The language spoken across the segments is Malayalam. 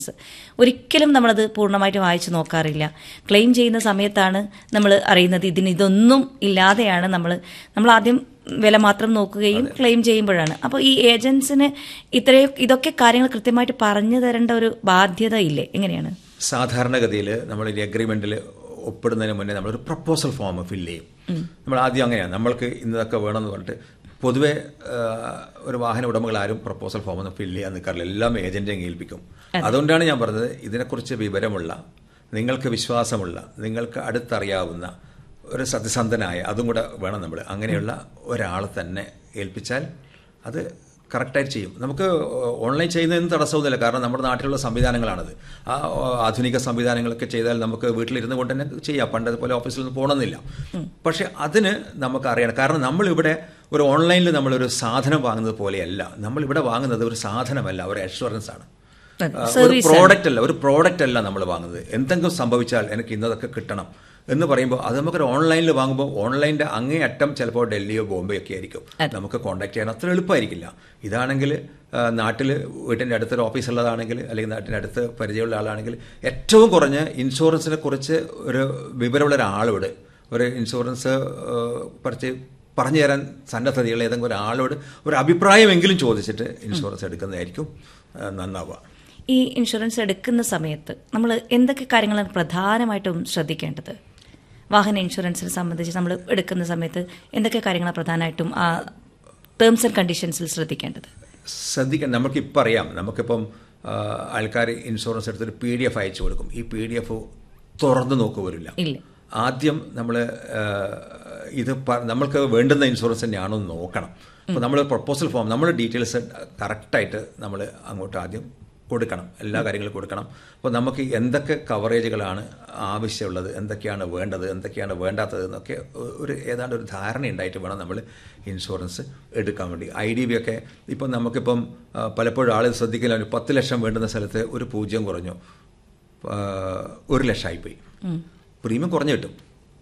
ഒരിക്കലും നമ്മളത് പൂർണ്ണമായിട്ട് വായിച്ചു നോക്കാറില്ല ക്ലെയിം ചെയ്യുന്ന സമയത്താണ് നമ്മൾ അറിയുന്നത് ഇതിന് ഇതൊന്നും ഇല്ലാതെയാണ് നമ്മൾ നമ്മൾ ആദ്യം വില മാത്രം നോക്കുകയും ക്ലെയിം ചെയ്യുമ്പോഴാണ് അപ്പോൾ ഈ ഏജൻസിന് ഇത്രയും ഇതൊക്കെ കാര്യങ്ങൾ കൃത്യമായിട്ട് പറഞ്ഞു തരേണ്ട ഒരു ബാധ്യത ഇല്ലേ എങ്ങനെയാണ് സാധാരണഗതിയിൽ നമ്മൾ ഈ അഗ്രിമെന്റിൽ ഒപ്പിടുന്നതിന് മുന്നേ നമ്മളൊരു പ്രപ്പോസൽ ഫോം ഫില്ല് ചെയ്യും നമ്മൾ ആദ്യം അങ്ങനെയാണ് നമ്മൾക്ക് ഇന്നതൊക്കെ വേണമെന്ന് പറഞ്ഞിട്ട് പൊതുവെ ആ, ഒരു വാഹന ഉടമകൾ ആരും പ്രപ്പോസൽ ഫോം ഒന്നും ഫില്ല് ചെയ്യാൻ നിൽക്കാറില്ല എല്ലാം ഏജന്റിനെ ഏൽപ്പിക്കും അതുകൊണ്ടാണ് ഞാൻ പറഞ്ഞത് ഇതിനെക്കുറിച്ച് വിവരമുള്ള നിങ്ങൾക്ക് വിശ്വാസമുള്ള നിങ്ങൾക്ക് അടുത്തറിയാവുന്ന ഒരു സത്യസന്ധനായ അതും കൂടെ വേണം നമ്മൾ അങ്ങനെയുള്ള ഒരാളെ തന്നെ ഏൽപ്പിച്ചാൽ അത് കറക്റ്റായിട്ട് ചെയ്യും നമുക്ക് ഓൺലൈൻ ചെയ്യുന്നതിന് തടസ്സമൊന്നുമില്ല കാരണം നമ്മുടെ നാട്ടിലുള്ള സംവിധാനങ്ങളാണത് ആ ആധുനിക സംവിധാനങ്ങളൊക്കെ ചെയ്താൽ നമുക്ക് വീട്ടിലിരുന്ന് കൊണ്ട് തന്നെ ചെയ്യാം പണ്ടതുപോലെ ഓഫീസിൽ നിന്ന് പോകണമെന്നില്ല പക്ഷെ അതിന് നമുക്ക് അറിയണം കാരണം നമ്മളിവിടെ ഒരു ഓൺലൈനിൽ നമ്മളൊരു സാധനം വാങ്ങുന്നത് പോലെയല്ല നമ്മളിവിടെ വാങ്ങുന്നത് ഒരു സാധനമല്ല ഒരു അഷുറൻസ് ആണ് ആ, ഒരു പ്രോഡക്റ്റ് അല്ല ഒരു പ്രോഡക്റ്റ് അല്ല നമ്മൾ വാങ്ങുന്നത് എന്തെങ്കിലും സംഭവിച്ചാൽ എനിക്ക് ഇന്നതൊക്കെ കിട്ടണം എന്ന് പറയുമ്പോൾ അത് നമുക്കൊരു ഓൺലൈനിൽ വാങ്ങുമ്പോൾ ഓൺലൈൻ്റെ അങ്ങേ അറ്റം ചിലപ്പോൾ ഡൽഹിയോ ബോംബെ ഒക്കെ ആയിരിക്കും നമുക്ക് കോൺടാക്ട് ചെയ്യാൻ അത്ര എളുപ്പമായിരിക്കില്ല ഇതാണെങ്കിൽ നാട്ടിൽ വീട്ടിൻ്റെ അടുത്തൊരു ഓഫീസ് ഉള്ളതാണെങ്കിൽ അല്ലെങ്കിൽ നാട്ടിൻ്റെ അടുത്ത് പരിചയമുള്ള ആളാണെങ്കിൽ ഏറ്റവും കുറഞ്ഞ ഇൻഷുറൻസിനെ കുറിച്ച് ഒരു വിവരമുള്ള ഒരാളോട് ഒരു ഇൻഷുറൻസ് കുറച്ച് പറഞ്ഞു തരാൻ സന്നദ്ധതയുള്ള ഏതെങ്കിലും ഒരാളോട് ഒരു അഭിപ്രായമെങ്കിലും ചോദിച്ചിട്ട് ഇൻഷുറൻസ് എടുക്കുന്നതായിരിക്കും ആ, നന്നാവുക ഈ ഇൻഷുറൻസ് എടുക്കുന്ന സമയത്ത് നമ്മൾ എന്തൊക്കെ കാര്യങ്ങളാണ് പ്രധാനമായിട്ടും ശ്രദ്ധിക്കേണ്ടത് വാഹന ഇൻഷുറൻസിനെ സംബന്ധിച്ച് നമ്മൾ എടുക്കുന്ന സമയത്ത് എന്തൊക്കെ കാര്യങ്ങളാണ് പ്രധാനമായിട്ടും ആ ടേംസ് ആൻഡ് കണ്ടീഷൻസിൽ ശ്രദ്ധിക്കേണ്ടത് ശ്രദ്ധിക്കണം നമുക്കിപ്പോൾ അറിയാം നമുക്കിപ്പം ആൾക്കാർ ഇൻഷുറൻസ് എടുത്തൊരു പി ഡി എഫ് അയച്ചു കൊടുക്കും ഈ പി ഡി എഫ് തുറന്നു നോക്കുവരില്ല ഇല്ല ആദ്യം നമ്മൾ ഇത് പ- നമ്മൾക്ക് വേണ്ടുന്ന ഇൻഷുറൻസ് തന്നെയാണോ എന്ന് നോക്കണം അപ്പോൾ നമ്മൾ പ്രപ്പോസൽ ഫോം നമ്മൾ ഡീറ്റെയിൽസ് കറക്റ്റായിട്ട് നമ്മൾ അങ്ങോട്ട് ആദ്യം കൊടുക്കണം എല്ലാ കാര്യങ്ങളും കൊടുക്കണം അപ്പോൾ നമുക്ക് എന്തൊക്കെ കവറേജുകളാണ് ആവശ്യമുള്ളത് എന്തൊക്കെയാണ് വേണ്ടത് എന്തൊക്കെയാണ് വേണ്ടാത്തത് എന്നൊക്കെ ഒ- ഒരു ഏതാണ്ട് ഒരു ധാരണ ഉണ്ടായിട്ട് വേണം നമ്മൾ ഇൻഷുറൻസ് എടുക്കാൻ വേണ്ടി ഐ ഡി ബി ഒക്കെ ഇപ്പം നമുക്കിപ്പം ആ, പലപ്പോഴും ആൾ ശ്രദ്ധിക്കില്ല ഒരു പത്ത് ലക്ഷം വേണ്ടുന്ന സ്ഥലത്ത് ഒരു പൂജ്യം കുറഞ്ഞു ആ, ഒരു ലക്ഷമായിപ്പോയി പ്രീമിയം കുറഞ്ഞു കിട്ടും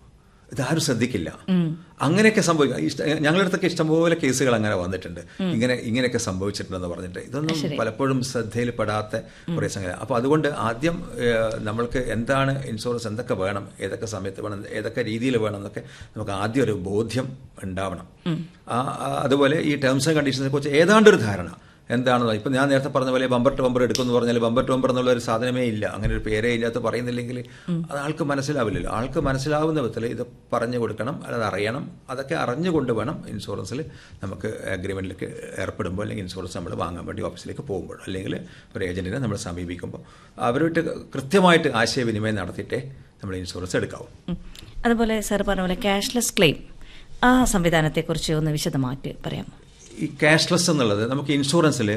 ഇതാരും ശ്രദ്ധിക്കില്ല അങ്ങനെയൊക്കെ സംഭവിക്കും ഇഷ്ട ഞങ്ങളുടെ അടുത്തൊക്കെ ഇഷ്ടംപോലെ കേസുകൾ അങ്ങനെ വന്നിട്ടുണ്ട് ഇങ്ങനെ ഇങ്ങനെയൊക്കെ സംഭവിച്ചിട്ടുണ്ടെന്ന് പറഞ്ഞിട്ട് ഇതൊന്നും പലപ്പോഴും ശ്രദ്ധയിൽപ്പെടാത്ത കുറേ സംഗതി അപ്പോൾ അതുകൊണ്ട് ആദ്യം ഏഹ്, നമ്മൾക്ക് എന്താണ് ഇൻഷുറൻസ് എന്തൊക്കെ വേണം ഏതൊക്കെ സമയത്ത് വേണം ഏതൊക്കെ രീതിയിൽ വേണം എന്നൊക്കെ നമുക്ക് ആദ്യം ഒരു ബോധ്യം ഉണ്ടാവണം ആ ആ, അതുപോലെ ഈ ടേംസ് ആൻഡ് കണ്ടീഷൻസിനെ കുറിച്ച് ഏതാണ്ട് ഒരു ധാരണ എന്താണെന്ന് ഇപ്പം ഞാൻ നേരത്തെ പറഞ്ഞ പോലെ ബമ്പർ ടു ബമ്പർ എടുക്കുമെന്ന് പറഞ്ഞാൽ ബമ്പർ ടു ബമ്പർ എന്നുള്ള ഒരു സാധനമേ ഇല്ല അങ്ങനെ ഒരു പേരേ ഇല്ലാത്ത പറയുന്നില്ലെങ്കിൽ അത് ആൾക്ക് മനസ്സിലാവില്ലല്ലോ ആൾക്ക് മനസ്സിലാവുന്ന വിധത്തിൽ ഇത് പറഞ്ഞു കൊടുക്കണം അത് അറിയണം അതൊക്കെ അറിഞ്ഞുകൊണ്ട് വേണം ഇൻഷുറൻസിൽ നമുക്ക് അഗ്രിമെൻറ്റിലേക്ക് ഏർപ്പെടുമ്പോൾ അല്ലെങ്കിൽ ഇൻഷുറൻസ് നമ്മൾ വാങ്ങാൻ വേണ്ടി ഓഫീസിലേക്ക് പോകുമ്പോൾ അല്ലെങ്കിൽ ഒരു ഏജൻറ്റിനെ നമ്മൾ സമീപിക്കുമ്പോൾ അവരുമായിട്ട് കൃത്യമായിട്ട് ആശയവിനിമയം നടത്തിയിട്ടേ നമ്മൾ ഇൻഷുറൻസ് എടുക്കാവൂ ഉം. അതുപോലെ സാർ പറഞ്ഞ പോലെ ക്യാഷ്ലെസ് ക്ലെയിം ആ സംവിധാനത്തെക്കുറിച്ച് ഒന്ന് വിശദമായിട്ട് പറയാമോ ഈ ക്യാഷ്ലെസ് എന്നുള്ളത് നമുക്ക് ഇൻഷുറൻസിൽ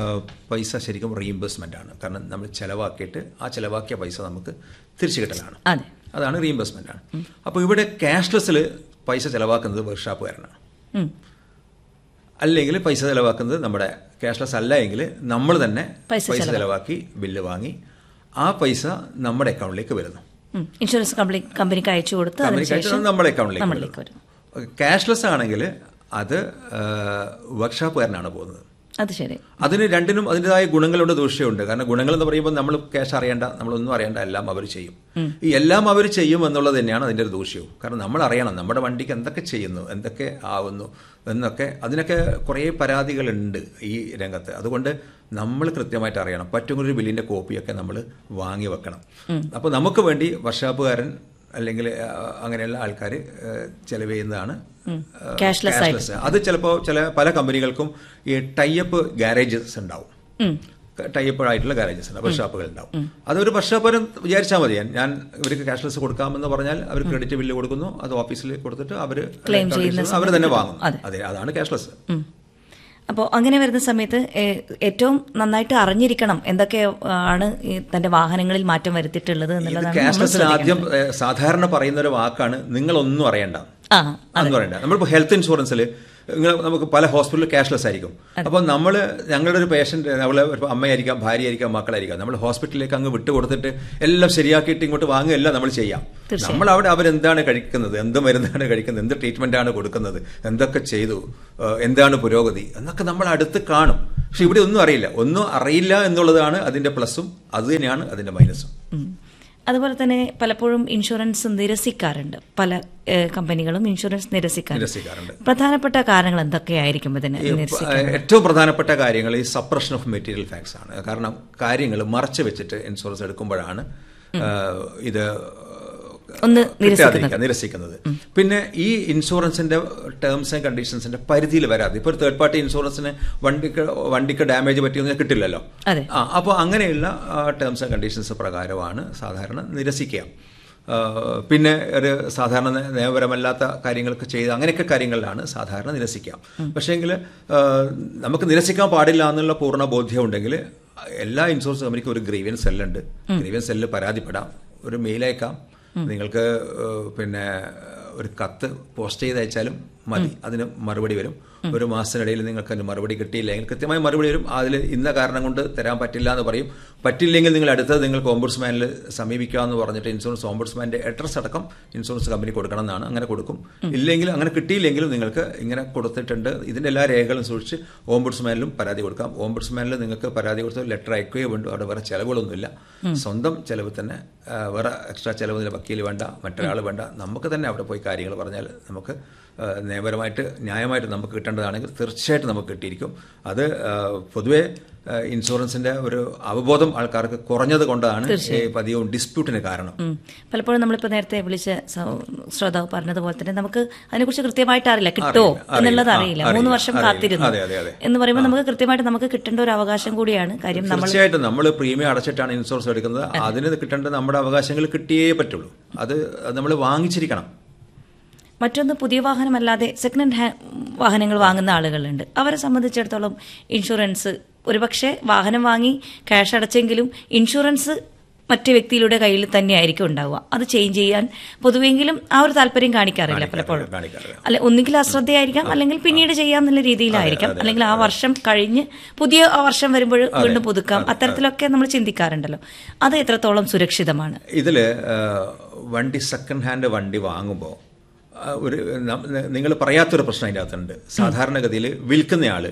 പൈസ ശരിക്കും റീഇംബേഴ്സ്മെൻ്റ് ആണ് കാരണം നമ്മൾ ചിലവാക്കിയിട്ട് ആ ചിലവാക്കിയ പൈസ നമുക്ക് തിരിച്ചു കിട്ടലാണ് അതെ അതാണ് റീഇംബേഴ്സ്മെൻ്റ് ആണ് അപ്പോൾ ഇവിടെ ക്യാഷ്ലെസ്സിൽ പൈസ ചിലവാക്കുന്നത് വർക്ക്ഷോപ്പുകാരനാണ് ഉം. അല്ലെങ്കിൽ പൈസ ചിലവാക്കുന്നത് നമ്മുടെ ക്യാഷ്ലെസ് അല്ല എങ്കിൽ നമ്മൾ തന്നെ പൈസ പൈസ ചിലവാക്കി ബില്ല് വാങ്ങി ആ പൈസ നമ്മുടെ അക്കൗണ്ടിലേക്ക് വരുന്നു ഉം. ഇൻഷുറൻസ് കമ്പനി കമ്പനിക്ക് അയച്ചു കൊടുത്ത് കമ്പനിക്ക് അതിനുശേഷം അയച്ചത് നമ്മുടെ അക്കൗണ്ടിലേക്ക് നമ്മളിലേക്ക് വരും ക്യാഷ്ലെസ് ആണെങ്കിൽ അത് വർക്ക്ഷോപ്പുകാരനാണ് പോകുന്നത് അത് ശരി അതിന് രണ്ടിനും അതിൻ്റെതായ ഗുണങ്ങളുണ്ട് ദൂഷ്യമുണ്ട് കാരണം ഗുണങ്ങൾ എന്ന് പറയുമ്പോൾ നമ്മൾ ക്യാഷ് അറിയേണ്ട നമ്മളൊന്നും അറിയേണ്ട എല്ലാം അവർ ചെയ്യും ഈ എല്ലാം അവർ ചെയ്യും എന്നുള്ളത് തന്നെയാണ് അതിൻ്റെ ഒരു ദൂഷ്യവും കാരണം നമ്മൾ അറിയണം നമ്മുടെ വണ്ടിക്ക് എന്തൊക്കെ ചെയ്യുന്നു എന്തൊക്കെ ആവുന്നു എന്നൊക്കെ അതിനൊക്കെ കുറേ പരാതികളുണ്ട് ഈ രംഗത്ത് അതുകൊണ്ട് നമ്മൾ കൃത്യമായിട്ട് അറിയണം പറ്റുമെങ്കിൽ ഒരു ബില്ലിൻ്റെ കോപ്പിയൊക്കെ നമ്മൾ വാങ്ങി വെക്കണം അപ്പോൾ നമുക്ക് വേണ്ടി വർഷാപ്പുകാരൻ അല്ലെങ്കിൽ ആ, അങ്ങനെയുള്ള ആൾക്കാർ ചെലവ് ചെയ്യുന്നതാണ് ആ, Cashless ആയിട്ട്. cashless. അത് ചിലപ്പോൾ ചില പല കമ്പനികൾക്കും ഈ ടൈപ്പ് ഗാരേജസ് ഉണ്ടാവും ഉം. ടൈപ്പ് ആയിട്ടുള്ള ഗാരേജസ് ഉണ്ട് വർക്ക്ഷോപ്പുകൾ ഉണ്ടാവും അതൊരു വർക്ക്ഷോപ്പുകാരൻ വിചാരിച്ചാൽ മതി ഞാൻ ഇവർക്ക് ക്യാഷ്ലെസ് കൊടുക്കാമെന്ന് പറഞ്ഞാൽ അവർ ക്രെഡിറ്റ് ബില്ല് കൊടുക്കുന്നു അത് ഓഫീസിൽ കൊടുത്തിട്ട് അവർ Claim ചെയ്യുന്ന അവർ തന്നെ വാങ്ങും അതെ. അതെ അതാണ് ക്യാഷ്ലെസ് ഉം. അപ്പോൾ അങ്ങനെ വരുന്ന സമയത്ത് ഏ- ഏറ്റവും നന്നായിട്ട് അറിഞ്ഞിരിക്കണം എന്തൊക്കെ ആണ് ഈ തന്റെ വാഹനങ്ങളിൽ മാറ്റം വരുത്തിയിട്ടുള്ളത് എന്നുള്ളതാണ് നമ്മൾ ക്യാഷ്ലെസ്സിൽ ശ്രദ്ധിക്കേണ്ടത്. ആദ്യം ഏഹ്, സാധാരണ പറയുന്ന ഒരു വാക്കാണ് നിങ്ങളൊന്നും അറിയണ്ട ആ എന്ന് പറയണ്ട നമ്മളിപ്പോൾ ഹെൽത്ത് ഇൻഷുറൻസിൽ നിങ്ങൾ നമുക്ക് പല ഹോസ്പിറ്റലിൽ ക്യാഷ്ലെസ് ആയിരിക്കും അപ്പോൾ നമ്മൾ ഞങ്ങളുടെ ഒരു പേഷ്യന്റ് നമ്മളെ ഒരു അമ്മയായിരിക്കാം ഭാര്യയായിരിക്കാം മക്കളായിരിക്കാം നമ്മൾ ഹോസ്പിറ്റലിലേക്ക് അങ്ങ് വിട്ടു കൊടുത്തിട്ട് എല്ലാം ശരിയാക്കിയിട്ട് ഇങ്ങോട്ട് വാങ്ങുകയല്ല നമ്മൾ ചെയ്യാം നമ്മൾ അവിടെ അവരെന്താണ് കഴിക്കുന്നത് എന്ത് മരുന്നാണ് കഴിക്കുന്നത് എന്ത് ട്രീറ്റ്മെന്റ് ആണ് കൊടുക്കുന്നത് എന്തൊക്കെ ചെയ്തു ഏഹ് എന്താണ് പുരോഗതി എന്നൊക്കെ നമ്മൾ അടുത്ത് കാണും പക്ഷെ ഇവിടെ ഒന്നും അറിയില്ല ഒന്നും അറിയില്ല എന്നുള്ളതാണ് അതിന്റെ പ്ലസും അത് തന്നെയാണ് അതിന്റെ മൈനസും ഉം. അതുപോലെ തന്നെ പലപ്പോഴും ഇൻഷുറൻസ് നിരസിക്കാറുണ്ട് പല ഏഹ്, കമ്പനികളും ഇൻഷുറൻസ് നിരസിക്കാറുണ്ട് നിരസിക്കാറുണ്ട് പ്രധാനപ്പെട്ട കാരണങ്ങൾ എന്തൊക്കെയായിരിക്കും ഇതിന് ഈ നിരസിക്കാൻ പ- ഏറ്റവും പ്രധാനപ്പെട്ട കാര്യങ്ങൾ ഈ സപ്രഷൻ ഓഫ് മെറ്റീരിയൽ ഫാക്ട്സ് ആണ് കാരണം കാര്യങ്ങൾ മറച്ചു വെച്ചിട്ട് ഇൻഷുറൻസ് എടുക്കുമ്പോഴാണ് ഏഹ്, ഇത് ഒന്ന് കിട്ടാതിരിക്കുക, നിരസിക്കുന്നത് പിന്നെ ഈ ഇൻഷുറൻസിന്റെ ടേംസ് ആൻഡ് കണ്ടീഷൻസിന്റെ പരിധിയിൽ വരാതെ ഇപ്പൊ ഒരു തേർഡ് പാർട്ടി ഇൻഷുറൻസിന് വണ്ടിക്ക് വണ്ടിക്ക് ഡാമേജ് പറ്റിയൊന്നും കിട്ടില്ലല്ലോ അതെ. ആ അപ്പോൾ അങ്ങനെയുള്ള ടേംസ് ആൻഡ് കണ്ടീഷൻസ് പ്രകാരമാണ് സാധാരണ നിരസിക്കുക ആ, പിന്നെ ഒരു സാധാരണ നേ- നിയമപരമല്ലാത്ത കാര്യങ്ങളൊക്കെ ചെയ്ത് അങ്ങനെയൊക്കെ കാര്യങ്ങളിലാണ് സാധാരണ നിരസിക്കാം പക്ഷേങ്കിൽ നമുക്ക് നിരസിക്കാൻ പാടില്ല എന്നുള്ള പൂർണ്ണ ബോധ്യം ഉണ്ടെങ്കിൽ എല്ലാ ഇൻഷുറൻസ് കമ്പനിക്കും ഒരു ഗ്രീവിയൻ സെല്ലുണ്ട് ഗ്രീവിയൻ സെല്ല് പരാതിപ്പെടാം ഒരു മെയിൽ അയക്കാം നിങ്ങൾക്ക് ഏഹ്, പിന്നെ ഒരു കത്ത് പോസ്റ്റ് ചെയ്ത് അയച്ചാലും മതി അതിന് മറുപടി വരും ഒരു മാസത്തിനിടയിൽ നിങ്ങൾക്ക് അതിന് മറുപടി കിട്ടിയില്ലെങ്കിൽ കൃത്യമായ മറുപടി വരും അതിൽ ഇന്ന കാരണം കൊണ്ട് തരാൻ പറ്റില്ല എന്ന് പറയും പറ്റില്ലെങ്കിൽ നിങ്ങൾ അടുത്തത് നിങ്ങൾക്ക് ഓംബുഡ്സ്മാനിൽ സമീപിക്കാമെന്ന് പറഞ്ഞിട്ട് ഇൻഷുറൻസ് ഓംബുഡ്സ്മാന്റെ അഡ്രസ് അടക്കം ഇൻഷുറൻസ് കമ്പനി കൊടുക്കണം എന്നാണ് അങ്ങനെ കൊടുക്കും ഇല്ലെങ്കിൽ അങ്ങനെ കിട്ടിയില്ലെങ്കിലും നിങ്ങൾക്ക് ഇങ്ങനെ കൊടുത്തിട്ടുണ്ട് ഇതിന്റെ എല്ലാ രേഖകളും സൂക്ഷിച്ച് ഓംബുഡ്സ്മാനിലും പരാതി കൊടുക്കാം ഓംബുഡ്സ്മാനിൽ നിങ്ങൾക്ക് പരാതി കൊടുത്ത് ലെറ്റർ അയക്കുകയോ വേണ്ടു അവിടെ വേറെ ചെലവുകളൊന്നുമില്ല സ്വന്തം ചെലവ് തന്നെ ആ, വേറെ എക്സ്ട്രാ ചെലവ് വക്കീൽ വേണ്ട മറ്റൊരാൾ വേണ്ട നമുക്ക് തന്നെ അവിടെ പോയി കാര്യങ്ങൾ പറഞ്ഞാൽ നമുക്ക് ആ, നിയമപരമായിട്ട് ന്യായമായിട്ട് നമുക്ക് കിട്ടേണ്ടതാണെങ്കിൽ തീർച്ചയായിട്ടും നമുക്ക് കിട്ടിയിരിക്കും അത് ആ, പൊതുവേ ആ, ഇൻഷുറൻസിന്റെ ഒരു അവബോധം ആൾക്കാർക്ക് കുറഞ്ഞത് കൊണ്ടാണ് ഈ പതിവും ഡിസ്പ്യൂട്ടിന് കാരണം ഉം. പലപ്പോഴും നമ്മളിപ്പോൾ നേരത്തെ വിളിച്ച സ- ശ്രോതാവ് പറഞ്ഞതുപോലെ തന്നെ നമുക്ക് അതിനെക്കുറിച്ച് കൃത്യമായിട്ട് അറിയില്ല കിട്ടുമോ അറിയില്ല, എന്നുള്ളത് ആ, അറിയില്ല അറിയില്ല, മൂന്ന് വർഷം അറിയില്ല. കാത്തിരുന്നു അതെ, അതെ, അതെ. എന്ന് പറയുമ്പോൾ നമുക്ക് കൃത്യമായിട്ട് നമുക്ക് കിട്ടേണ്ട ഒരു അവകാശം കൂടിയാണ് കാര്യം നമ്മൾ തീർച്ചയായിട്ടും നമ്മൾ പ്രീമിയം അടച്ചിട്ടാണ് ഇൻഷുറൻസ് എടുക്കുന്നത് അതിന് കിട്ടേണ്ട നമ്മുടെ അവകാശങ്ങൾ കിട്ടിയേ പറ്റുള്ളൂ അത് നമ്മൾ വാങ്ങിച്ചിരിക്കണം മറ്റൊന്ന് പുതിയ വാഹനമല്ലാതെ സെക്കൻഡ് ഹാൻഡ് വാഹനങ്ങൾ വാങ്ങുന്ന ആളുകളുണ്ട് അവരെ സംബന്ധിച്ചിടത്തോളം ഇൻഷുറൻസ് ഒരുപക്ഷെ വാഹനം വാങ്ങി ക്യാഷ് അടച്ചെങ്കിലും ഇൻഷുറൻസ് മറ്റു വ്യക്തിയുടെ കയ്യിൽ തന്നെയായിരിക്കും ഉണ്ടാവുക അത് ചേഞ്ച് ചെയ്യാൻ പൊതുവെങ്കിലും ആ ഒരു താല്പര്യം കാണിക്കാറില്ല പലപ്പോഴും കാണിക്കാറില്ല അല്ലെ ഒന്നുകിൽ അശ്രദ്ധയായിരിക്കാം അല്ലെങ്കിൽ പിന്നീട് ചെയ്യാന്നുള്ള രീതിയിലായിരിക്കാം അല്ലെങ്കിൽ ആ വർഷം കഴിഞ്ഞ് പുതിയ ആ വർഷം വരുമ്പോൾ വീണ്ടും പുതുക്കാം അത്തരത്തിലൊക്കെ നമ്മൾ ചിന്തിക്കാറുണ്ടല്ലോ അത് എത്രത്തോളം സുരക്ഷിതമാണ് ഇതിൽ വണ്ടി സെക്കൻഡ് ഹാൻഡ് വണ്ടി വാങ്ങുമ്പോൾ ഒരു നിങ്ങൾ പറയാത്തൊരു പ്രശ്നം അതിൻ്റെ അകത്തുണ്ട് സാധാരണഗതിയിൽ വിൽക്കുന്നയാള്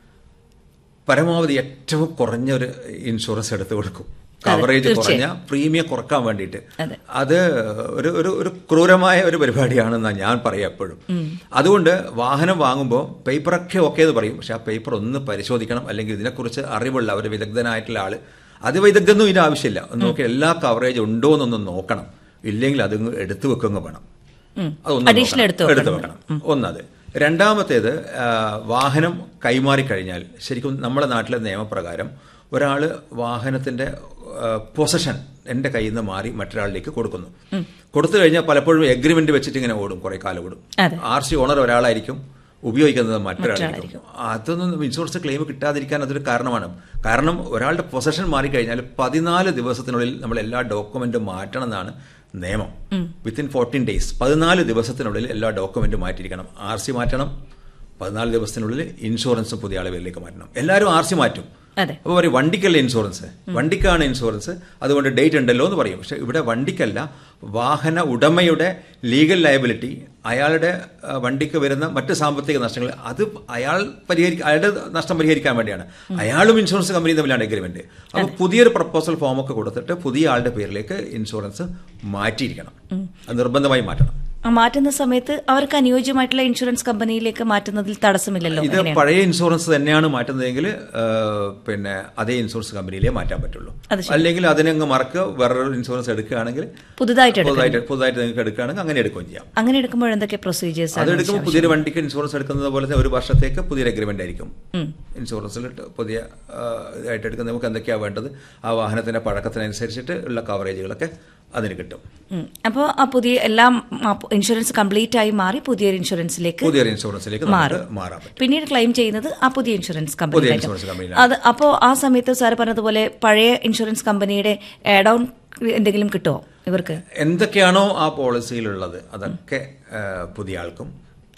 പരമാവധി ഏറ്റവും കുറഞ്ഞ ഒരു ഇൻഷുറൻസ് എടുത്ത് കൊടുക്കും കവറേജ് കുറഞ്ഞ പ്രീമിയം കുറക്കാൻ വേണ്ടിയിട്ട് അതെ. അത് ഒരു ഒരു ഒരു ക്രൂരമായ ഒരു പരിപാടിയാണെന്നാണ് ഞാൻ പറയാം എപ്പോഴും അതുകൊണ്ട് വാഹനം വാങ്ങുമ്പോൾ പേപ്പറൊക്കെ ഓക്കെ എന്ന് പറയും പക്ഷെ ആ പേപ്പർ ഒന്ന് പരിശോധിക്കണം അല്ലെങ്കിൽ ഇതിനെക്കുറിച്ച് അറിവുള്ള ഒരു വിദഗ്ധനായിട്ടുള്ള ആള് അത് വിദഗ്ധൊന്നും ഇതിന് ആവശ്യമില്ല ഒന്ന് നോക്കി എല്ലാ കവറേജ് ഉണ്ടോ എന്നൊന്ന് നോക്കണം ഇല്ലെങ്കിൽ അത് എടുത്തു വെക്കുക വേണം അതൊന്ന് Additional നോക്കണം. എടുത്ത് എടുത്ത് വെക്കണം ഒന്നത് രണ്ടാമത്തേത് ആ, വാഹനം കൈമാറിക്കഴിഞ്ഞാൽ ശരിക്കും നമ്മുടെ നാട്ടിലെ നിയമപ്രകാരം ഒരാൾ വാഹനത്തിന്റെ പൊസഷൻ എൻ്റെ കയ്യിൽ നിന്ന് മാറി മറ്റൊരാളിലേക്ക് കൊടുക്കുന്നു കൊടുത്തു കഴിഞ്ഞാൽ പലപ്പോഴും എഗ്രിമെന്റ് വെച്ചിട്ട് ഇങ്ങനെ ഓടും കുറെ കാലം ഓടും അതെ. ആർ സി ഓണർ ഒരാളായിരിക്കും ഉപയോഗിക്കുന്നത് മറ്റൊരാളായിരിക്കും അതൊന്നും ഇൻഷുറൻസ് ക്ലെയിം കിട്ടാതിരിക്കാൻ അതൊരു കാരണമാണ് കാരണം ഒരാളുടെ പൊസഷൻ മാറിക്കഴിഞ്ഞാൽ പതിനാല് ദിവസത്തിനുള്ളിൽ നമ്മൾ എല്ലാ ഡോക്യുമെന്റും മാറ്റണം എന്നാണ് നിയമം വിത്തിൻ ഫോർട്ടീൻ ഡേയ്സ് പതിനാല് ദിവസത്തിനുള്ളിൽ എല്ലാ ഡോക്യുമെന്റും മാറ്റിയിരിക്കണം ആർ സി മാറ്റണം പതിനാല് ദിവസത്തിനുള്ളിൽ ഇൻഷുറൻസ് പുതിയ ആളുകളിലേക്ക് മാറ്റണം എല്ലാവരും ആർ സി മാറ്റും അതെ അപ്പോൾ പറയും വണ്ടിക്കല്ല ഇൻഷുറൻസ് വണ്ടിക്കാണ് ഇൻഷുറൻസ് അതുകൊണ്ട് ഡേറ്റ് ഉണ്ടല്ലോ എന്ന് പറയും പക്ഷെ ഇവിടെ വണ്ടിക്കല്ല വാഹന ഉടമയുടെ ലീഗൽ ലയബിലിറ്റി അയാളുടെ ആ, വണ്ടിക്ക് വരുന്ന മറ്റ് സാമ്പത്തിക നഷ്ടങ്ങൾ അത് അയാൾ പരിഹരിക്കാൻ അയാളുടെ നഷ്ടം പരിഹരിക്കാൻ വേണ്ടിയാണ് അയാളും ഇൻഷുറൻസ് കമ്പനി തമ്മിലാണ് എഗ്രിമെന്റ് അപ്പോൾ പുതിയൊരു പ്രപ്പോസൽ ഫോമൊക്കെ കൊടുത്തിട്ട് പുതിയ ആളുടെ പേരിലേക്ക് ഇൻഷുറൻസ് മാറ്റിയിരിക്കണം അത് നിർബന്ധമായി മാറ്റണം ആ മാറ്റുന്ന സമയത്ത് അവർക്ക് അനുയോജ്യമായിട്ടുള്ള ഇൻഷുറൻസ് കമ്പനിയിലേക്ക് മാറ്റുന്നതിൽ തടസ്സമില്ലല്ലോ ഇത് പഴയ ഇൻഷുറൻസ് തന്നെയാണ് മാറ്റുന്നതെങ്കിൽ ആ, പിന്നെ അതേ ഇൻഷുറൻസ് കമ്പനിയിലേ മാറ്റാൻ പറ്റുള്ളൂ അത് അല്ലെങ്കിൽ അതിനങ്ങ് മറക്കുക വേറൊരു ഇൻഷുറൻസ് എടുക്കുകയാണെങ്കിൽ പുതുതായിട്ട് എടുക്കും പുതുതായിട്ട് പുതുതായിട്ട് നിങ്ങൾക്ക് എടുക്കുകയാണെങ്കിൽ അങ്ങനെ എടുക്കുകയും ചെയ്യാം അങ്ങനെ എടുക്കുമ്പോൾ എന്തൊക്കെ പ്രൊസീജിയേഴ്സ് അത് എടുക്കുമ്പോൾ പുതിയൊരു വണ്ടിക്ക് ഇൻഷുറൻസ് എടുക്കുന്നത് പോലെ തന്നെ ഒരു വർഷത്തേക്ക് പുതിയൊരു അഗ്രിമെന്റ് ആയിരിക്കും ഇൻഷുറൻസിൽ ഇട്ട് പുതിയ ആ, ഇതായിട്ട് എടുക്കുന്ന നമുക്ക് എന്തൊക്കെയാണ് വേണ്ടത് ആ വാഹനത്തിന്റെ പഴക്കത്തിനനുസരിച്ചിട്ട് ഉള്ള കവറേജുകളൊക്കെ അതിന് കിട്ടും അപ്പോൾ ആ പുതിയ എല്ലാം ഇൻഷുറൻസ് കംപ്ലീറ്റ് ആയി മാറി പുതിയൊരു ഇൻഷുറൻസിലേക്ക് പുതിയൊരു ഇൻഷുറൻസിലേക്ക് നമുക്ക് മാറാൻ പറ്റും പിന്നീട് ക്ലെയിം ചെയ്യുന്നത് ആ പുതിയ ഇൻഷുറൻസ് പുതിയ കമ്പനി ഇൻഷുറൻസ് കമ്പനിയിൽ അത് അപ്പോൾ ആ സമയത്ത് സാർ പറഞ്ഞതുപോലെ പഴയ ഇൻഷുറൻസ് കമ്പനിയുടെ ആഡ് ഓൺ എന്തെങ്കിലും കിട്ടുമോ ഇവർക്ക് എന്തൊക്കെയാണോ ആ പോളിസിയിലുള്ളത് അതൊക്കെ ആ, പുതിയ ആൾക്കും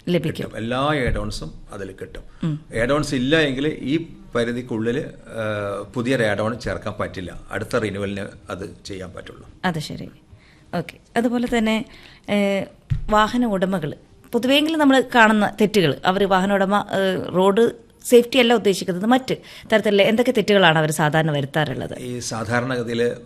ലഭിക്കും കിട്ടും എല്ലാ ഏഡോൺസും അതിൽ കിട്ടും ഏഡോൺസ് ഇല്ല എങ്കിൽ ഈ പരിധിക്കുള്ളിൽ പുതിയ ഏഡോൺ ചേർക്കാൻ പറ്റില്ല അടുത്ത റിന്യൂവലിന് അത് ചെയ്യാൻ പറ്റുള്ളൂ അത് ശരി ഓക്കെ അതുപോലെ തന്നെ ഏഹ്, വാഹന ഉടമകൾ പൊതുവെങ്കിലും നമ്മൾ കാണുന്ന തെറ്റുകൾ അവർ വാഹന ഉടമ ഏഹ്, റോഡ് സേഫ്റ്റി അല്ല ഉദ്ദേശിക്കുന്നത് മറ്റ് തരത്തിലുള്ള എന്തൊക്കെ തെറ്റുകളാണ് അവർ സാധാരണ വരുത്താറുള്ളത് ഈ സാധാരണഗതിയിൽ